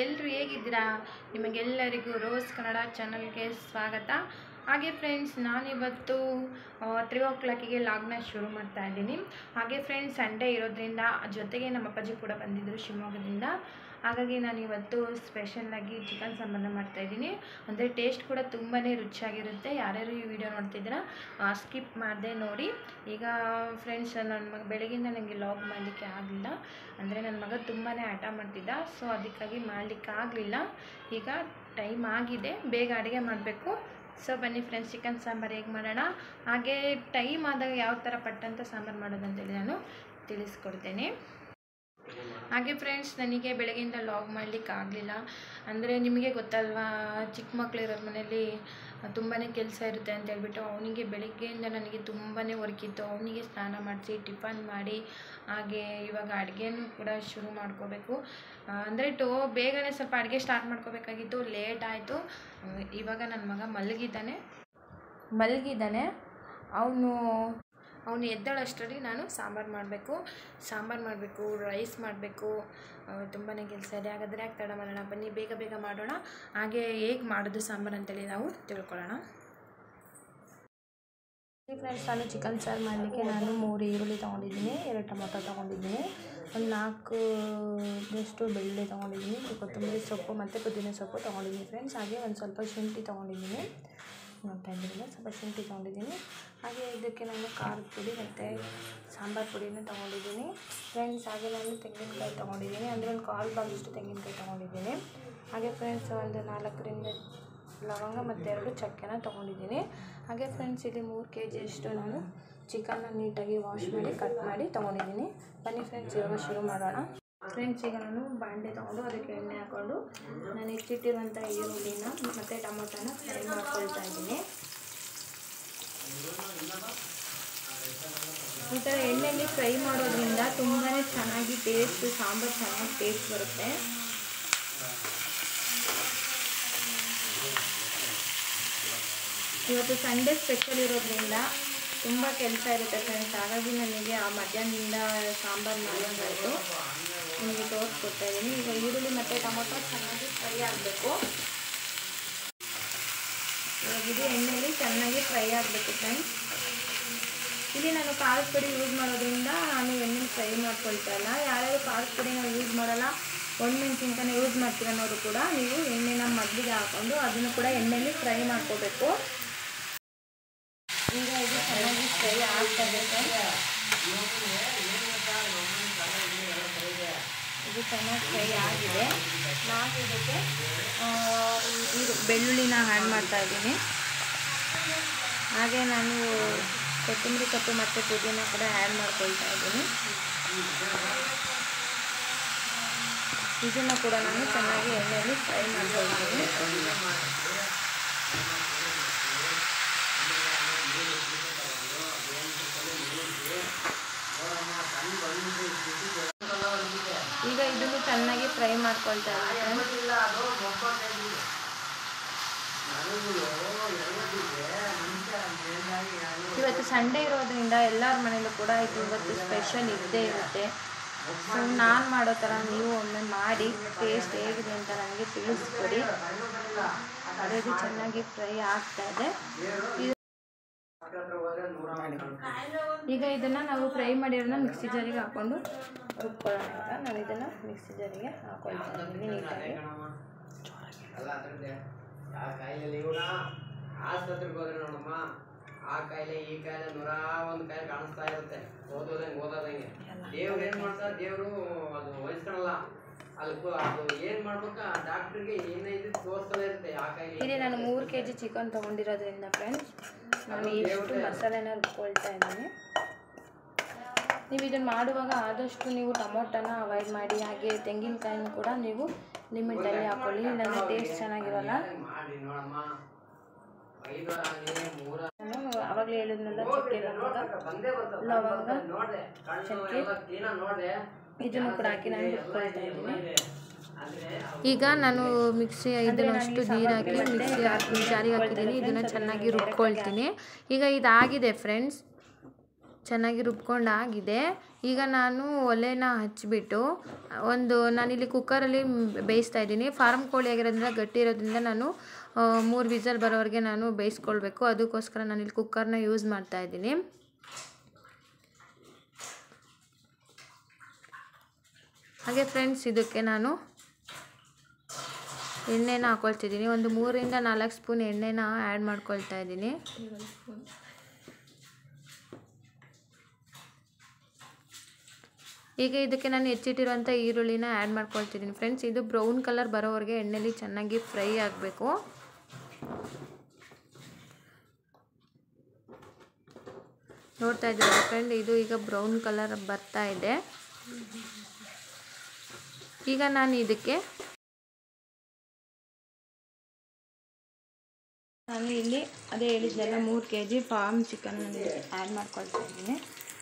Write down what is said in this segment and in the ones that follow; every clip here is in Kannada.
ಎಲ್ಲರೂ ಹೇಗಿದ್ದೀರಾ ನಿಮಗೆಲ್ಲರಿಗೂ ರೋಸ್ ಕನ್ನಡ ಚಾನಲ್ಗೆ ಸ್ವಾಗತ ಹಾಗೆ ಫ್ರೆಂಡ್ಸ್ ನಾನಿವತ್ತು ತ್ರೀ ಓ ಕ್ಲಾಕಿಗೆ ಲಾಗ್ನ ಶುರು ಮಾಡ್ತಾ ಇದ್ದೀನಿ ಹಾಗೆ ಫ್ರೆಂಡ್ಸ್ ಸಂಡೇ ಇರೋದ್ರಿಂದ ಜೊತೆಗೆ ನಮ್ಮ ಅಪ್ಪಾಜಿ ಕೂಡ ಬಂದಿದ್ದರು ಶಿವಮೊಗ್ಗದಿಂದ ಹಾಗಾಗಿ ನಾನು ಇವತ್ತು ಸ್ಪೆಷಲ್ಲಾಗಿ ಚಿಕನ್ ಸಾಂಬಾರನ್ನ ಮಾಡ್ತಾಯಿದ್ದೀನಿ ಅಂದರೆ ಟೇಸ್ಟ್ ಕೂಡ ತುಂಬಾ ರುಚಿಯಾಗಿರುತ್ತೆ ಯಾರ್ಯಾರು ಈ ವಿಡಿಯೋ ನೋಡ್ತಿದ್ದೀರಾ ಸ್ಕಿಪ್ ಮಾಡದೆ ನೋಡಿ ಈಗ ಫ್ರೆಂಡ್ಸ್ ನನ್ನ ಮಗ ಬೆಳಗಿಂದ ನನಗೆ ಲಾಗ್ ಮಾಡಲಿಕ್ಕೆ ಆಗಲಿಲ್ಲ ಅಂದರೆ ನನ್ನ ಮಗ ತುಂಬಾ ಆಟ ಮಾಡ್ತಿದ್ದ ಸೊ ಅದಕ್ಕಾಗಿ ಮಾಡಲಿಕ್ಕೆ ಆಗಲಿಲ್ಲ ಈಗ ಟೈಮ್ ಆಗಿದೆ ಬೇಗ ಅಡುಗೆ ಮಾಡಬೇಕು ಸೊ ಬನ್ನಿ ಫ್ರೆಂಡ್ಸ್ ಚಿಕನ್ ಸಾಂಬಾರು ಹೇಗೆ ಮಾಡೋಣ ಹಾಗೆ ಟೈಮ್ ಆದಾಗ ಯಾವ ಥರ ಪಟ್ಟಂತ ಸಾಂಬಾರು ಮಾಡೋದು ಅಂತೇಳಿ ನಾನು ತಿಳಿಸ್ಕೊಡ್ತೇನೆ ಹಾಗೆ ಫ್ರೆಂಡ್ಸ್ ನನಗೆ ಬೆಳಗ್ಗೆಯಿಂದ ಲಾಗ್ ಮಾಡಲಿಕ್ಕೆ ಆಗಲಿಲ್ಲ ಅಂದರೆ ನಿಮಗೆ ಗೊತ್ತಲ್ವಾ ಚಿಕ್ಕ ಮಕ್ಳು ಇರೋರ ಮನೇಲಿ ತುಂಬಾ ಕೆಲಸ ಇರುತ್ತೆ ಅಂತ ಹೇಳ್ಬಿಟ್ಟು ಅವನಿಗೆ ಬೆಳಗ್ಗೆಯಿಂದ ನನಗೆ ತುಂಬಾ ವರ್ಕ್ ಇತ್ತು ಅವನಿಗೆ ಸ್ನಾನ ಮಾಡಿಸಿ ಟಿಫನ್ ಮಾಡಿ ಹಾಗೆ ಇವಾಗ ಅಡುಗೆನೂ ಕೂಡ ಶುರು ಮಾಡ್ಕೋಬೇಕು ಅಂದರೆ ಟೋ ಬೇಗನೆ ಸ್ವಲ್ಪ ಅಡುಗೆ ಸ್ಟಾರ್ಟ್ ಮಾಡ್ಕೋಬೇಕಾಗಿತ್ತು ಲೇಟ್ ಆಯಿತು ಇವಾಗ ನನ್ನ ಮಗ ಮಲಗಿದ್ದಾನೆ ಮಲಗಿದ್ದಾನೆ ಅವನು ಅವನು ಎದ್ದೇಳಷ್ಟರಲ್ಲಿ ನಾನು ಸಾಂಬಾರು ಮಾಡಬೇಕು ಸಾಂಬಾರು ಮಾಡಬೇಕು ರೈಸ್ ಮಾಡಬೇಕು ತುಂಬಾ ಕೆಲಸ ಇದೆ ಹಾಗಾದರೆ ಯಾಕೆ ತಡ ಮಾಡೋಣ ಬನ್ನಿ ಬೇಗ ಬೇಗ ಮಾಡೋಣ ಹಾಗೆ ಹೇಗೆ ಮಾಡೋದು ಸಾಂಬಾರು ಅಂತೇಳಿ ನಾವು ತಿಳ್ಕೊಳ್ಳೋಣ ಫ್ರೆಂಡ್ಸ್ ನಾನು ಚಿಕನ್ ಸಾರು ಮಾಡಲಿಕ್ಕೆ ನಾನು ಮೂರು ಈರುಳ್ಳಿ ತೊಗೊಂಡಿದ್ದೀನಿ ಎರಡು ಟೊಮೊಟೊ ತೊಗೊಂಡಿದ್ದೀನಿ ಒಂದು ನಾಲ್ಕು ಎಷ್ಟು ಬೆಳ್ಳುಳ್ಳಿ ತೊಗೊಂಡಿದ್ದೀನಿ ಕೊತ್ತಂಬರಿ ಸೊಪ್ಪು ಮತ್ತು ಪುದೀನ ಸೊಪ್ಪು ತೊಗೊಂಡಿದ್ದೀನಿ ಫ್ರೆಂಡ್ಸ್ ಹಾಗೆ ಒಂದು ಸ್ವಲ್ಪ ಶುಂಠಿ ತೊಗೊಂಡಿದ್ದೀನಿ ನೋಡ್ತಾ ಇದ್ದೀರಲ್ಲ ಸ್ವಲ್ಪ ಶುಂಠಿ ತೊಗೊಂಡಿದ್ದೀನಿ ಹಾಗೆ ಇದಕ್ಕೆ ನಾನು ಖಾರದ ಪುಡಿ ಮತ್ತು ಸಾಂಬಾರು ಪುಡಿನ ತೊಗೊಂಡಿದ್ದೀನಿ ಫ್ರೆಂಡ್ಸ್ ಹಾಗೆ ನಾನು ತೆಂಗಿನಕಾಯಿ ತೊಗೊಂಡಿದ್ದೀನಿ ಅಂದರೆ ಒಂದು ಕಾಲು ಭಾಗಷ್ಟು ತೆಂಗಿನಕಾಯಿ ತೊಗೊಂಡಿದ್ದೀನಿ ಹಾಗೆ ಫ್ರೆಂಡ್ಸ್ ಒಂದು ನಾಲ್ಕರಿಂದ ಲವಂಗ ಮತ್ತು ಎರಡು ಚಕ್ಕೆನ ತೊಗೊಂಡಿದ್ದೀನಿ ಹಾಗೆ ಫ್ರೆಂಡ್ಸ್ ಇಲ್ಲಿ ಮೂರು ಕೆ ಜಿಯಷ್ಟು ನಾನು ಚಿಕನ್ನ ನೀಟಾಗಿ ವಾಶ್ ಮಾಡಿ ಕಟ್ ಮಾಡಿ ತೊಗೊಂಡಿದ್ದೀನಿ ಬನ್ನಿ ಫ್ರೆಂಡ್ಸ್ ಇವಾಗ ಶುರು ಮಾಡೋಣ ಫ್ರೆಂಡ್ಸ್ ಈಗ ನಾನು ಬಾಂಡೆ ತೊಗೊಂಡು ಅದಕ್ಕೆ ಎಣ್ಣೆ ಹಾಕ್ಕೊಂಡು ನಾನು ಹೆಚ್ಚಿಟ್ಟಿರುವಂಥ ಈರುಳ್ಳಿನ ಮತ್ತು ಟೊಮೊಟೊನ ಫ್ರೈ ಮಾಡ್ಕೊಳ್ತಾ ಇದ್ದೀನಿ ಈ ಥರ ಎಣ್ಣೆಯಲ್ಲಿ ಫ್ರೈ ಮಾಡೋದ್ರಿಂದ ತುಂಬಾ ಚೆನ್ನಾಗಿ ಟೇಸ್ಟ್ ಸಾಂಬಾರು ಚೆನ್ನಾಗಿ ಟೇಸ್ಟ್ ಬರುತ್ತೆ ಇವತ್ತು ಸಂಡೇ ಸ್ಪೆಷಲ್ ಇರೋದ್ರಿಂದ ತುಂಬ ಕೆಲಸ ಇರುತ್ತೆ ಫ್ರೆಂಡ್ಸ್ ಹಾಗಾಗಿ ನನಗೆ ಆ ಮಧ್ಯಾಹ್ನದಿಂದ ಸಾಂಬಾರು ಮಾಡೋದಾಯಿತು ನಿಮಗೆ ತೋರಿಸ್ಕೊಡ್ತಾ ಇದ್ದೀನಿ ಈಗ ಈರುಳ್ಳಿ ಮತ್ತು ಟೊಮೊಟೊ ಚೆನ್ನಾಗಿ ಫ್ರೈ ಆಗಬೇಕು ಇವಾಗ ಇದು ಎಣ್ಣೆಯಲ್ಲಿ ಚೆನ್ನಾಗಿ ಫ್ರೈ ಆಗಬೇಕು ಫ್ರೆಂಡ್ಸ್ ಇಲ್ಲಿ ನಾನು ಖಾರದ ಪುಡಿ ಯೂಸ್ ಮಾಡೋದ್ರಿಂದ ನಾನು ಎಣ್ಣೆಲಿ ಫ್ರೈ ಮಾಡ್ಕೊಳ್ತಾ ಇಲ್ಲ ಯಾರ್ಯಾರು ಖಾರದ ಪುಡಿನ ಯೂಸ್ ಮಾಡಲ್ಲ ಒಣಮೆಣ್ಸಿನ್ಕಾಯಿನ ಯೂಸ್ ಮಾಡ್ತೀರ ಅನ್ನೋರು ಕೂಡ ನೀವು ಎಣ್ಣೆನ ಮೊದಲಿಗೆ ಹಾಕ್ಕೊಂಡು ಅದನ್ನು ಕೂಡ ಎಣ್ಣೆಯಲ್ಲಿ ಫ್ರೈ ಮಾಡ್ಕೋಬೇಕು ಈಗ ಇದು ಚೆನ್ನಾಗಿ ಫ್ರೈ ಆಗ್ತಾ ಇದೆ ಇದು ಚೆನ್ನಾಗಿ ಫ್ರೈ ಆಗಿದೆ ನಾನು ಇದಕ್ಕೆ ಇದು ಬೆಳ್ಳುಳ್ಳಿನ ಆ್ಯಡ್ ಮಾಡ್ತಾ ಇದ್ದೀನಿ ಹಾಗೆ ನಾನು ಕೊತ್ತಂಬರಿ ಸೊಪ್ಪು ಮತ್ತು ಪುದೀನ ಕೂಡ ಆ್ಯಡ್ ಮಾಡ್ಕೊಳ್ತಾ ಇದ್ದೀನಿ ಇದನ್ನು ಕೂಡ ನಾನು ಚೆನ್ನಾಗಿ ಎಣ್ಣೆಯಲ್ಲಿ ಫ್ರೈ ಮಾಡ್ಕೊಳ್ತೀನಿ ಈಗ ಇದನ್ನು ಚೆನ್ನಾಗಿ ಫ್ರೈ ಮಾಡ್ಕೊಳ್ತಾ ಇದ್ದೀನಿ ಇವತ್ತು ಸಂಡೇ ಇರೋದ್ರಿಂದ ಎಲ್ಲರ ಮನೇಲೂ ಕೂಡ ಇದು ಇವತ್ತು ಸ್ಪೆಷಲ್ ಇದ್ದೇ ಇರುತ್ತೆ ಸೊ ನಾನು ಮಾಡೋ ಥರ ನೀವು ಒಮ್ಮೆ ಮಾಡಿ ಟೇಸ್ಟ್ ಹೇಗಿದೆ ಅಂತ ನನಗೆ ತಿಳಿಸ್ಕೊಡಿ ಅದೇ ಇದು ಚೆನ್ನಾಗಿ ಫ್ರೈ ಆಗ್ತಾ ಇದೆ ಈಗ ಇದನ್ನು ನಾವು ಫ್ರೈ ಮಾಡಿರೋದನ್ನ ಮಿಕ್ಸಿ ಜಾರಿಗೆ ಹಾಕ್ಕೊಂಡು ರುಬ್ಕೊಳ್ಳೋಣ ಈಗ ನಾನು ಇದನ್ನು ಮಿಕ್ಸಿ ಜಾರಿಗೆ ಹಾಕೊಳ್ತಾ ಇದ್ದೀನಿ ನೀಟಾಗಿ ಆ ಕಾಯಿಲೆ ಇವನ ಆಸ್ಪತ್ರೆಗೆ ಹೋದ್ರೆ ನೋಡಮ್ಮ ಆ ಕಾಯಿಲೆ ಈ ಕಾಯಿಲೆ ನೂರ ಒಂದು ಕಾಯಿಲೆ ಕಾಣಿಸ್ತಾ ಇರುತ್ತೆ ಓದೋದಂಗೆ ಓದೋದಂಗೆ ದೇವ್ರು ಏನ್ ಮಾಡ್ತಾರೆ ದೇವ್ರು ಅದು ವಹಿಸ್ಕೊಳಲ್ಲ ಅಲ್ಲಿ ಕು- ಅದು ಏನ್ ಮಾಡ್ಬೇಕು ಆ ಡಾಕ್ಟ್ರಿಗೆ ಏನೈತೆ ತೋರಿಸ್ತಲೇ ಇರುತ್ತೆ ಆ ಕಾಯಿಲೆ ಇಲ್ಲಿ ನಾನು ಮೂರು ಕೆ ಜಿ ಚಿಕನ್ ತೊಗೊಂಡಿರೋದ್ರಿಂದ ಫ್ರೆಂಡ್ಸ್ ನಾನು ಎಷ್ಟು ಮಸಾಲೆನ ರುಬ್ಕೊಳ್ತಾ ಇದ್ದೀನಿ ನೀವು ಇದನ್ನು ಮಾಡುವಾಗ ಆದಷ್ಟು ನೀವು ಟೊಮೊಟೊನ ಅವಾಯ್ಡ್ ಮಾಡಿ ಹಾಗೆ ತೆಂಗಿನಕಾಯಿನೂ ಕೂಡ ನೀವು ಲಿಮಿಟಲ್ಲಿ ಹಾಕೊಳ್ಳಿ ಇಲ್ಲಾಂದರೆ ಟೇಸ್ಟ್ ಚೆನ್ನಾಗಿರಲ್ಲ ಮಾಡಿ ನೋಡಮ್ಮ ಐದು ಆಗಲಿ ಮೂರ ನಾನು ಆವಾಗಲೇ ಹೇಳಿದ್ನಲ್ಲ ಚಕ್ಕೆ ಲವಂಗ ಬಂದೇ ಬರ್ತದೆ ಲವಂಗ ನೋಡ್ದೆ ಚಕ್ಕೆ ಎಲ್ಲ ಕ್ಲೀನಾಗಿ ನೋಡ್ದೆ ಇದನ್ನು ಕೂಡ ಹಾಕಿ ನಾನು ರುಬ್ಕೊಳ್ತಾ ಇದ್ದೀನಿ ಅಂದ್ರೆ ಈಗ ನಾನು ಮಿಕ್ಸಿ ಇದನ್ನಷ್ಟು ನೀರು ಹಾಕಿ ಮಿಕ್ಸಿ ಹಾಕಿ ಜಾರಿಗೆ ಹಾಕಿದ್ದೀನಿ ಇದನ್ನು ಚೆನ್ನಾಗಿ ರುಬ್ಕೊಳ್ತೀನಿ ಈಗ ಇದಾಗಿದೆ ಫ್ರೆಂಡ್ಸ್ ಚೆನ್ನಾಗಿ ರುಬ್ಕೊಂಡಾಗಿದೆ ಈಗ ನಾನು ಒಲೆನ ಹಚ್ಚಿಬಿಟ್ಟು ಒಂದು ನಾನಿಲ್ಲಿ ಕುಕ್ಕರಲ್ಲಿ ಬೇಯಿಸ್ತಾ ಇದ್ದೀನಿ ಫಾರ್ಮ್ ಕೋಳಿ ಆಗಿರೋದ್ರಿಂದ ಗಟ್ಟಿ ಇರೋದ್ರಿಂದ ನಾನು ಮೂರು ವಿಸಲ್ ಬರೋವರೆಗೆ ನಾನು ಬೇಯಿಸ್ಕೊಳ್ಬೇಕು ಅದಕ್ಕೋಸ್ಕರ ನಾನಿಲ್ಲಿ ಕುಕ್ಕರ್ನ ಯೂಸ್ ಮಾಡ್ತಾ ಇದ್ದೀನಿ ಹಾಗೆ ಫ್ರೆಂಡ್ಸ್ ಇದಕ್ಕೆ ನಾನು ಎಣ್ಣೆನ ಹಾಕೊಳ್ತಿದ್ದೀನಿ ಒಂದು ಮೂರರಿಂದ ನಾಲ್ಕು ಸ್ಪೂನ್ ಎಣ್ಣೆನ ಆ್ಯಡ್ ಮಾಡ್ಕೊಳ್ತಾ ಇದ್ದೀನಿ ಈಗ ಇದಕ್ಕೆ ನಾನು ಹೆಚ್ಚಿಟ್ಟಿರುವಂಥ ಈರುಳ್ಳಿನ ಆ್ಯಡ್ ಮಾಡ್ಕೊಳ್ತಿದ್ದೀನಿ ಫ್ರೆಂಡ್ಸ್ ಇದು ಬ್ರೌನ್ ಕಲರ್ ಬರೋವರೆಗೆ ಎಣ್ಣೆಲಿ ಚೆನ್ನಾಗಿ ಫ್ರೈ ಆಗಬೇಕು ನೋಡ್ತಾ ಇದ್ದೀರಾ ಫ್ರೆಂಡ್ ಇದು ಈಗ ಬ್ರೌನ್ ಕಲರ್ ಬರ್ತಾ ಇದೆ ಈಗ ನಾನು ಇದಕ್ಕೆ ನಾನು ಇಲ್ಲಿ ಅದೇ ಹೇಳಿದ್ದೆಲ್ಲ ಮೂರು K G farm chicken add ಮಾಡ್ಕೊಳ್ತಾ ಇದ್ದೀನಿ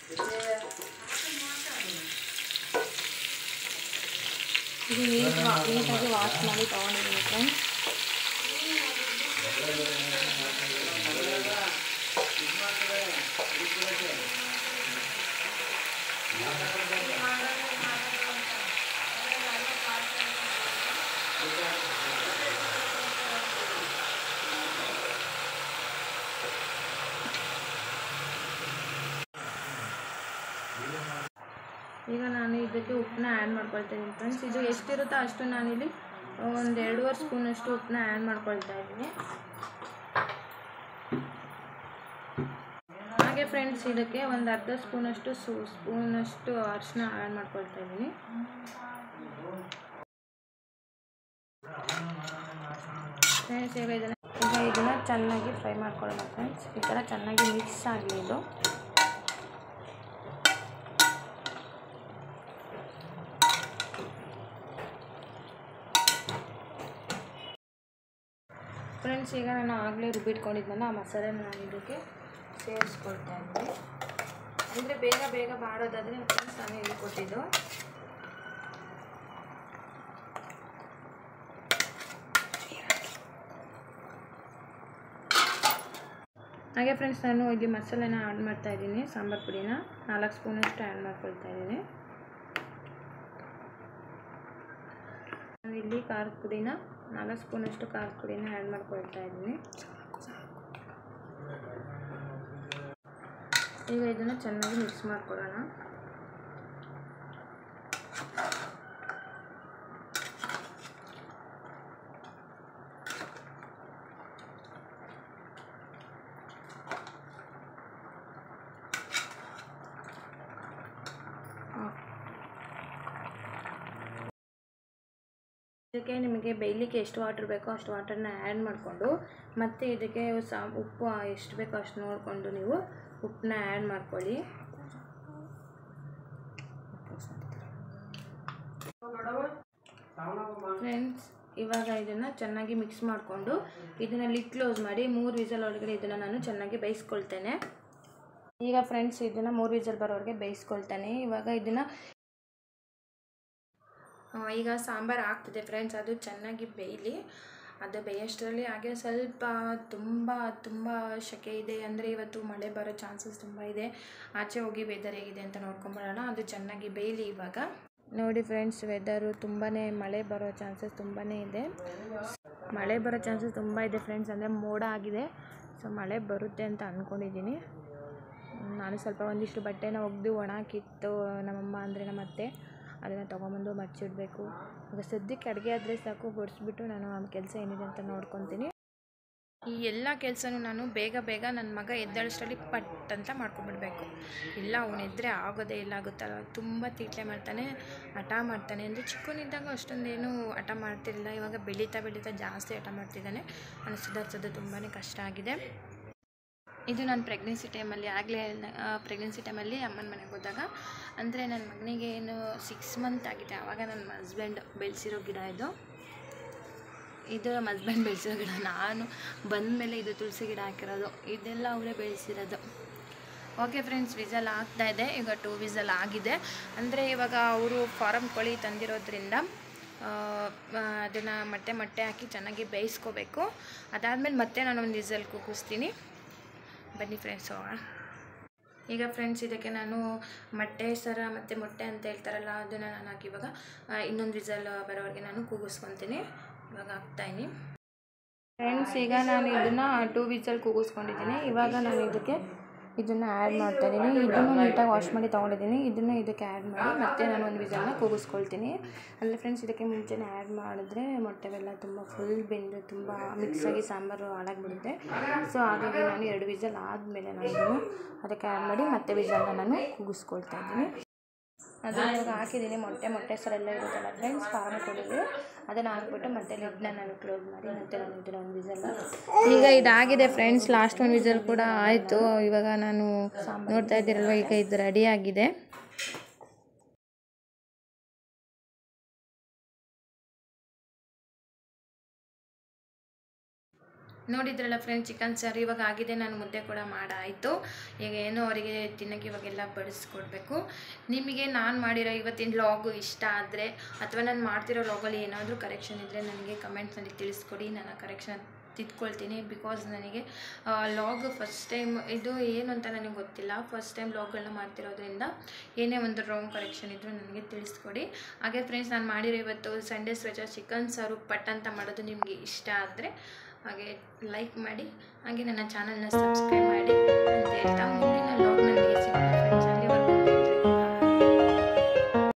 ಇದು ನೀಟ್ ನೀಟಾಗಿ ವಾಶ್ ಮಾಡಿ ತೊಗೊಂಡಿದ್ದೀನಿ ಫ್ರೆಂಡ್ಸ್ ಈಗ ನಾನು ಇದಕ್ಕೆ ಉಪ್ಪನ್ನ ಆ್ಯಡ್ ಮಾಡ್ಕೊಳ್ತಾ ಇದ್ದೀನಿ ಫ್ರೆಂಡ್ಸ್ ಇದು ಎಷ್ಟಿರುತ್ತೋ ಅಷ್ಟು ನಾನಿಲ್ಲಿ ಒಂದು ಎರಡೂವರೆ ಸ್ಪೂನಷ್ಟು ಉಪ್ಪನ್ನ ಆ್ಯಡ್ ಮಾಡ್ಕೊಳ್ತಾ ಇದ್ದೀನಿ ಹಾಗೆ ಫ್ರೆಂಡ್ಸ್ ಇದಕ್ಕೆ ಒಂದು ಅರ್ಧ ಸ್ಪೂನಷ್ಟು ಸು ಸ್ಪೂನಷ್ಟು ಅರಿಶಿನ ಆ್ಯಡ್ ಮಾಡ್ಕೊಳ್ತಾ ಇದ್ದೀನಿ ಫ್ರೆಂಡ್ಸ್ ಈಗ ಇದನ್ನು ಈಗ ಇದನ್ನು ಚೆನ್ನಾಗಿ ಫ್ರೈ ಮಾಡ್ಕೊಳ್ಳೋಣ ಫ್ರೆಂಡ್ಸ್ ಈ ಥರ ಚೆನ್ನಾಗಿ ಮಿಕ್ಸ್ ಆಗಲಿ ಇದು ಫ್ರೆಂಡ್ಸ್ ಈಗ ನಾನು ಆಗಲೇ ರುಬ್ಬಿಟ್ಕೊಂಡಿದ್ನಲ್ಲ ಆ ಮಸಾಲೆನ ನಾನು ಇದಕ್ಕೆ ಸೇರಿಸ್ಕೊಳ್ತಾ ಇದ್ದೀನಿ ಅಂದರೆ ಬೇಗ ಬೇಗ ಮಾಡೋದಾದರೆ ಫ್ರೆಂಡ್ಸ್ ನಾನು ಹೇಳ್ಕೊಟ್ಟಿದ್ದು ಹಾಗೆ ಫ್ರೆಂಡ್ಸ್ ನಾನು ಇಲ್ಲಿ ಮಸಾಲೆನ ಆ್ಯಡ್ ಮಾಡ್ತಾ ಇದ್ದೀನಿ ಸಾಂಬಾರು ಪುಡಿನ ನಾಲ್ಕು ಸ್ಪೂನಷ್ಟು ಆ್ಯಡ್ ಮಾಡ್ಕೊಳ್ತಾ ಇದ್ದೀನಿ ನಾನು ಇಲ್ಲಿ ಖಾರದ ಪುಡಿನ ನಾಲ್ಕು ಸ್ಪೂನಷ್ಟು ಖಾರದ ಪುಡಿನ ಆ್ಯಡ್ ಮಾಡ್ಕೊಳ್ತಾ ಇದ್ದೀನಿ ಈಗ ಇದನ್ನು ಚೆನ್ನಾಗಿ ಮಿಕ್ಸ್ ಮಾಡ್ಕೊಳ್ಳೋಣ ಇದಕ್ಕೆ ನಿಮಗೆ ಬೇಯಲಿಕ್ಕೆ ಎಷ್ಟು ವಾಟರ್ ಬೇಕೋ ಅಷ್ಟು ವಾಟರ್ನ ಆ್ಯಡ್ ಮಾಡಿಕೊಂಡು ಮತ್ತು ಇದಕ್ಕೆ ಸಾ ಉಪ್ಪು ಎಷ್ಟು ಬೇಕೋ ಅಷ್ಟು ನೋಡಿಕೊಂಡು ನೀವು ಉಪ್ಪನ್ನ ಆ್ಯಡ್ ಮಾಡ್ಕೊಳ್ಳಿ ಫ್ರೆಂಡ್ಸ್ ಇವಾಗ ಇದನ್ನು ಚೆನ್ನಾಗಿ ಮಿಕ್ಸ್ ಮಾಡಿಕೊಂಡು ಇದನ್ನು ಲಿಡ್ ಕ್ಲೋಸ್ ಮಾಡಿ ಮೂರು ವಿಸಲ್ ಒಳಗಡೆ ಇದನ್ನು ನಾನು ಚೆನ್ನಾಗಿ ಬೇಯಿಸ್ಕೊಳ್ತೇನೆ ಈಗ ಫ್ರೆಂಡ್ಸ್ ಇದನ್ನು ಮೂರು ವಿಸಲ್ ಬರೋವರೆಗೆ ಬೇಯಿಸ್ಕೊಳ್ತೇನೆ ಇವಾಗ ಇದನ್ನು ಆ, ಈಗ ಸಾಂಬಾರು ಆಗ್ತಿದೆ ಫ್ರೆಂಡ್ಸ್ ಅದು ಚೆನ್ನಾಗಿ ಬೇಯಲಿ ಅದು ಬೇಯೋಷ್ಟರಲ್ಲಿ ಹಾಗೆ ಸ್ವಲ್ಪ ತುಂಬ ತುಂಬ ಸೆಕೆ ಇದೆ ಅಂದರೆ ಇವತ್ತು ಮಳೆ ಬರೋ ಚಾನ್ಸಸ್ ತುಂಬ ಇದೆ ಆಚೆ ಹೋಗಿ ವೆದರ್ ಹೇಗಿದೆ ಅಂತ ನೋಡ್ಕೊಂಬರೋಣ ಅದು ಚೆನ್ನಾಗಿ ಬೇಯಲಿ ಇವಾಗ ನೋಡಿ ಫ್ರೆಂಡ್ಸ್ ವೆದರು ತುಂಬಾ ಮಳೆ ಬರೋ ಚಾನ್ಸಸ್ ತುಂಬಾ ಇದೆ ಮಳೆ ಬರೋ ಚಾನ್ಸಸ್ ತುಂಬ ಇದೆ ಫ್ರೆಂಡ್ಸ್ ಅಂದರೆ ಮೋಡ ಆಗಿದೆ ಸೊ ಮಳೆ ಬರುತ್ತೆ ಅಂತ ಅಂದ್ಕೊಂಡಿದ್ದೀನಿ ನಾನು ಸ್ವಲ್ಪ ಒಂದಿಷ್ಟು ಬಟ್ಟೆನ ಒಗೆದು ಒಣಾಕಿತ್ತು ನಮ್ಮಮ್ಮ ಅಂದರೆ ನಮ್ಮ ಅತ್ತೆ ಅದನ್ನು ತೊಗೊಂಬಂದು ಮಚ್ಚಿಡಬೇಕು ಈಗ ಸದ್ಯಕ್ಕೆ ಅಡುಗೆ ಆದರೆ ಸಾಕು ಬಡಿಸ್ಬಿಟ್ಟು ನಾನು ಆ ಕೆಲಸ ಏನಿದೆ ಅಂತ ನೋಡ್ಕೊತೀನಿ ಈ ಎಲ್ಲ ಕೆಲಸನೂ ನಾನು ಬೇಗ ಬೇಗ ನನ್ನ ಮಗ ಎದ್ದೇಳಷ್ಟರಲ್ಲಿ ಪಟ್ ಅಂತ ಮಾಡ್ಕೊಂಬಿಡ್ಬೇಕು ಇಲ್ಲ ಅವನಿದ್ರೆ ಆಗೋದೇ ಇಲ್ಲ ಗೊತ್ತಲ್ಲ ತುಂಬ ತೀಟ್ಲೆ ಮಾಡ್ತಾನೆ ಹಠ ಮಾಡ್ತಾನೆ ಅಂದರೆ ಚಿಕ್ಕವನಿದ್ದಾಗ ಅಷ್ಟೊಂದೇನು ಹಠ ಮಾಡ್ತಿರಲಿಲ್ಲ ಇವಾಗ ಬೆಳೀತಾ ಬೆಳೀತಾ ಜಾಸ್ತಿ ಹಠ ಮಾಡ್ತಿದ್ದಾನೆ ಅವನು ಸುಧಾರಿಸೋದು ತುಂಬಾ ಕಷ್ಟ ಆಗಿದೆ ಇದು ನಾನು ಪ್ರೆಗ್ನೆನ್ಸಿ ಟೈಮಲ್ಲಿ ಆಗಲೇ ಪ್ರೆಗ್ನೆನ್ಸಿ ಟೈಮಲ್ಲಿ ಅಮ್ಮನ ಮನೆಗೆ ಹೋದಾಗ ಅಂದರೆ ನನ್ನ ಮಗನಿಗೆ ಏನು ಸಿಕ್ಸ್ ಮಂತ್ ಆಗಿದೆ ಆವಾಗ ನನ್ನ ಹಸ್ಬೆಂಡ್ ಬೆಳೆಸಿರೋ ಗಿಡ ಇದು ಇದು ನಮ್ಮ ಹಸ್ಬೆಂಡ್ ಬೆಳೆಸಿರೋ ಗಿಡ ನಾನು ಬಂದ ಮೇಲೆ ಇದು ತುಳಸಿ ಗಿಡ ಹಾಕಿರೋದು ಇದೆಲ್ಲ ಅವರೇ ಬೆಳೆಸಿರೋದು ಓಕೆ ಫ್ರೆಂಡ್ಸ್ ವಿಸಲ್ ಆಗ್ತಾ ಇದೆ ಈಗ ಟೂ ವಿಸಲ್ ಆಗಿದೆ ಅಂದರೆ ಇವಾಗ ಅವರು ಫಾರಮ್ ಕೋಳಿ ತಂದಿರೋದ್ರಿಂದ ಅದನ್ನು ಮೊಟ್ಟೆ ಮೊಟ್ಟೆ ಹಾಕಿ ಚೆನ್ನಾಗಿ ಬೇಯಿಸ್ಕೋಬೇಕು ಅದಾದಮೇಲೆ ಮತ್ತೆ ನಾನು ಒಂದು ವಿಸಲ್ ಕೂಗಿಸ್ತೀನಿ ಬನ್ನಿ ಫ್ರೆಂಡ್ಸ್ ಹೋಗೋಣ ಈಗ ಫ್ರೆಂಡ್ಸ್ ಇದಕ್ಕೆ ನಾನು ಮೊಟ್ಟೆ ಸರ ಮತ್ತು ಮೊಟ್ಟೆ ಅಂತ ಹೇಳ್ತಾರಲ್ಲ ಅದನ್ನು ನಾನು ಹಾಕಿ ಇವಾಗ ಇನ್ನೊಂದು ವಿಸಲ್ ಬರೋವರೆಗೆ ನಾನು ಕೂಗಿಸ್ಕೊತೀನಿ ಇವಾಗ ಹಾಕ್ತಾಯಿನಿ ಫ್ರೆಂಡ್ಸ್ ಈಗ ನಾನು ಇದನ್ನು ಟೂ ವಿಸಲ್ ಕೂಗಿಸ್ಕೊಂಡಿದ್ದೀನಿ ಇವಾಗ ನಾನು ಇದಕ್ಕೆ ಇದನ್ನು ಆ್ಯಡ್ ಮಾಡ್ತಾ ಇದ್ದೀನಿ ಇದನ್ನು ನೀಟಾಗಿ ವಾಶ್ ಮಾಡಿ ತೊಗೊಂಡಿದ್ದೀನಿ ಇದನ್ನು ಇದಕ್ಕೆ ಆ್ಯಡ್ ಮಾಡಿ ಮತ್ತೆ ನಾನು ಒಂದು ವಿಸಲ್ನ ಕೂಗಿಸ್ಕೊಳ್ತೀನಿ ಅಂದರೆ ಫ್ರೆಂಡ್ಸ್ ಇದಕ್ಕೆ ಮುಂಚೆನೇ ಆ್ಯಡ್ ಮಾಡಿದ್ರೆ ಮೊಟ್ಟೆ ಬೆಲ್ಲ ತುಂಬ ಫುಲ್ ಬೆಂದು ತುಂಬ ಮಿಕ್ಸಾಗಿ ಸಾಂಬಾರು ಹಾಳಾಗಿಬಿಡುತ್ತೆ ಸೊ ಹಾಗಾಗಿ ನಾನು ಎರಡು ವಿಸಲ್ ಆದಮೇಲೆ ನಾನು ಇದನ್ನು ಅದಕ್ಕೆ ಆ್ಯಡ್ ಮಾಡಿ ಮತ್ತೆ ವಿಸಲ್ನ ನಾನು ಕೂಗಿಸ್ಕೊಳ್ತಾ ಇದ್ದೀನಿ ಅದು ಇವಾಗ ಹಾಕಿದ್ದೀನಿ ಮೊಟ್ಟೆ ಮೊಟ್ಟೆ ಸರ್ ಎಲ್ಲ ಇರುತ್ತಲ್ಲ ಫ್ರೆಂಡ್ಸ್ ಫಾರ್ಮ್ ಕೊಡಿದೆ ಅದನ್ನು ಹಾಕ್ಬಿಟ್ಟು ಮತ್ತೆ ಲಿಡ್ನ ನಾನು ಕ್ಲೋಸ್ ಮಾಡಿ ಮತ್ತೆ ನಾನು ಇದನ್ನ ಒಂದು ವಿಸಲ್ ಈಗ ಇದಾಗಿದೆ ಫ್ರೆಂಡ್ಸ್ ಲಾಸ್ಟ್ ಒಂದು ವಿಸಲ್ ಕೂಡ ಆಯಿತು ಇವಾಗ ನಾನು ನೋಡ್ತಾ ಇದ್ದೀರಲ್ವ ಈಗ ಇದು ರೆಡಿ ಆಗಿದೆ ನೋಡಿದ್ರಲ್ಲ ಫ್ರೆಂಡ್ಸ್ ಚಿಕನ್ ಸಾರು ಇವಾಗ ಆಗಿದೆ ನಾನು ಮುದ್ದೆ ಕೂಡ ಮಾಡಾಯಿತು ಈಗ ಏನೋ ಅವರಿಗೆ ತಿನ್ನೋಕ್ಕೆ ಇವಾಗೆಲ್ಲ ಬಡಿಸ್ಕೊಡ್ಬೇಕು ನಿಮಗೆ ನಾನು ಮಾಡಿರೋ ಇವತ್ತಿನ ಲಾಗು ಇಷ್ಟ ಆದರೆ ಅಥವಾ ನಾನು ಮಾಡ್ತಿರೋ ಲಾಗಲ್ಲಿ ಏನಾದರೂ ಕರೆಕ್ಷನ್ ಇದ್ದರೆ ನನಗೆ ಕಮೆಂಟ್ಸಲ್ಲಿ ತಿಳಿಸ್ಕೊಡಿ ನಾನು ಕರೆಕ್ಷನ್ ತಿದ್ಕೊಳ್ತೀನಿ ಬಿಕಾಸ್ ನನಗೆ ಲಾಗ್ ಫಸ್ಟ್ ಟೈಮ್ ಇದು ಏನು ಅಂತ ನನಗೆ ಗೊತ್ತಿಲ್ಲ ಫಸ್ಟ್ ಟೈಮ್ ಲಾಗ್ಗಳನ್ನ ಮಾಡ್ತಿರೋದ್ರಿಂದ ಏನೇ ಒಂದು ರಾಂಗ್ ಕರೆಕ್ಷನ್ ಇದ್ದರೂ ನನಗೆ ತಿಳಿಸ್ಕೊಡಿ ಹಾಗೆ ಫ್ರೆಂಡ್ಸ್ ನಾನು ಮಾಡಿರೋ ಇವತ್ತು ಸಂಡೇ ಸ್ಪೆಷಲ್ ಚಿಕನ್ ಸಾರು ಪಟ್ ಅಂತ ಮಾಡೋದು ನಿಮಗೆ ಇಷ್ಟ ಆದರೆ ಹಾಗೆ ಲೈಕ್ ಮಾಡಿ ಹಾಗೆ ನನ್ನ ಚಾನಲ್ನ ಸಬ್ಸ್ಕ್ರೈಬ್ ಮಾಡಿ ಅಂತ ಹೇಳ್ತಾ ಮುಂದಿನ ಲಾಗ್ನಲ್ಲಿ ಸಿಗೋಣ